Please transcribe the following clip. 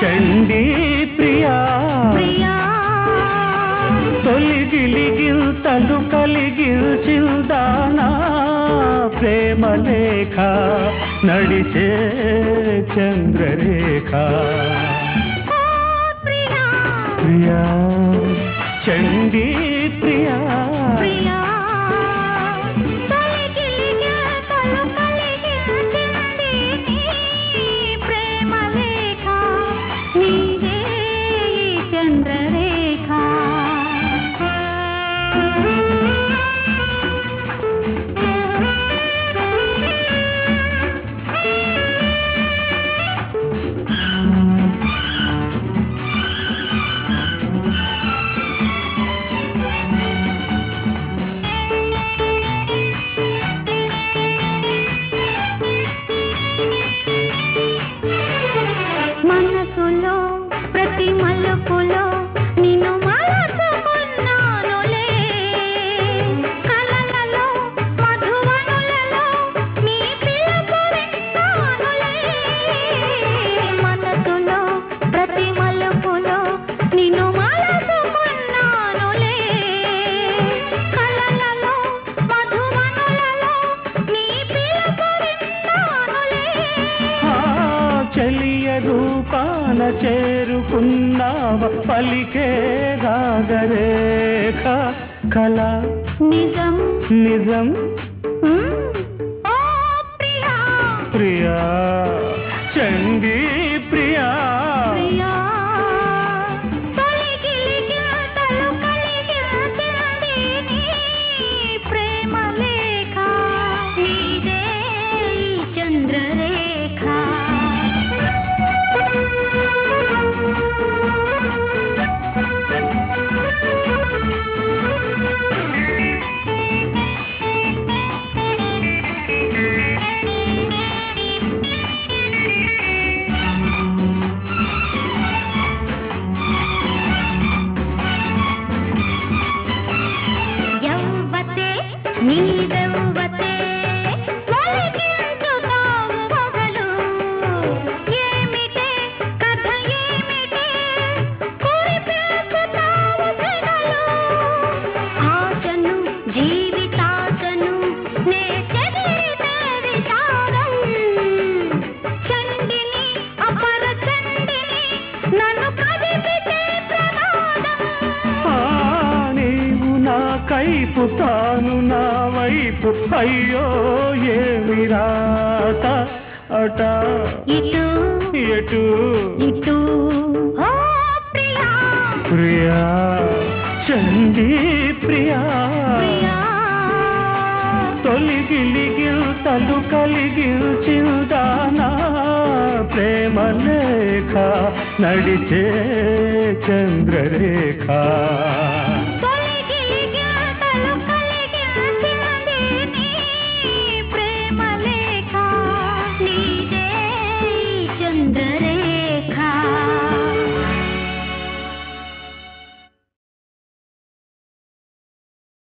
చండీ ప్రియా ప్రియా తొలిగిలిగిల్తలు కలిగిల్చిందానా ప్రేమ లేఖ నడిచే చంద్రరేఖ ఓ ప్రియా ప్రియా చండీ ప్రియా ప్రియా తొలగిలిగా తలు కలిగించింది నీ ప్రేమ లేఖ నీదే ఈ చంద్రరేఖ మనసులో ప్రతి మలుపులో నిన్ను మరచుకున్నానులే కలలలో మధువనులలో నీ పిలుపు విన్నానులే మనసులో ప్రతి మలుపులో నిన్ను మరచుకున్నానులే కలలలో మధువనులలో నీ పిలుపు విన్నానులే ఆ చెలియ రూపాన చేరుకున్నావ పలికే రాగరేఖ కళ నిజం నిజం మ్మ్. ఓ ప్రియా ప్రియా చండీ ప్రియా ప్రియా తొలగిలిగితలు కలిగించింది నీ ప్రేమ లేఖ నీదే ఈ చంద్రరేఖ యవ్వతే నీదవ్వతే ఒలికించుతావు మొగలు ఏమిటే కథ ఏమిటే కురిపేసుతావు సెగలు ఆశను జీవితాశను నే చెదిరితే విచారం చండిని అపర చండిని నన్ను కదిపితే ప్రమాదం ఆ, నీవు నా కైపు తాను నా వైపు అయ్యో ఏమి రాత అట ఇటు ఎటు ఇటు ఓ ప్రియా ప్రియా చండీ ప్రియా ప్రియా తొలిగిలిగిల్తలు కలిగిల్చిందానా ప్రేమ లేఖ నడిచే చంద్రరేఖ